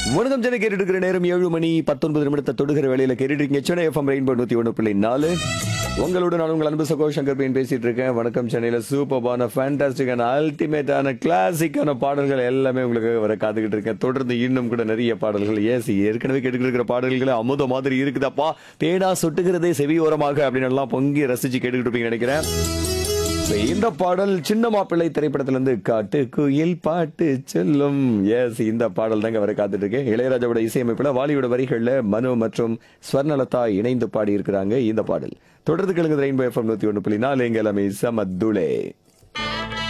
வணக்கம் சென்னை கேட்டுட்டு இருக்கிற நேரம் ஏழு மணி பத்தொன்பது நிமிடத்தை தொடுகிற வேலையில கேட்டுட்டு இருக்கீங்க சென்னை எஃப்எம் ரெயின்போ நூத்தி ஒன்று புள்ளி நாலு உங்களோட நான் உங்கள் அன்பு சகோ சங்கர் பையன் பேசிட்டு இருக்கேன் வணக்கம் சென்னையில சூப்பர்பான ஃபேண்டாஸ்டிக்கான அல்டிமேட்டான கிளாசிக்கான பாடல்கள் எல்லாமே உங்களுக்கு வர காத்துக்கிட்டு இருக்கேன் தொடர்ந்து இன்னும் கூட நிறைய பாடல்கள் ஏசி ஏற்கனவே கேட்டுக்கிட்டு இருக்கிற பாடல்கள் அமுத மாதிரி இருக்குதப்பா தேடா சொட்டுகிறதே செவி ஓரமாக அப்படின்னு எல்லாம் பொங்கி ரசிச்சு கேட்டுக்கிட்டு இருப்பீங்கன்னு நினைக்கிறேன் இப்ப இந்த பாடல் சின்ன மாப்பிள்ளை திரைப்படத்துல இருந்து காட்டு குயில் பாட்டு சொல்லும் எஸ் இந்த பாடல் தாங்க வர காத்துட்டு இருக்கு இளையராஜாவோட இசையமைப்புல வாலியோட வரிகள்ல மனு மற்றும் ஸ்வர்ணலதா இணைந்து பாடி இருக்கிறாங்க இந்த பாடல் தொடர்ந்து கேளுங்க ரெயின்போ எஃப்எம் நூத்தி ஒன்று புள்ளி நாலு எங்க எல்லாமே சமத்துளே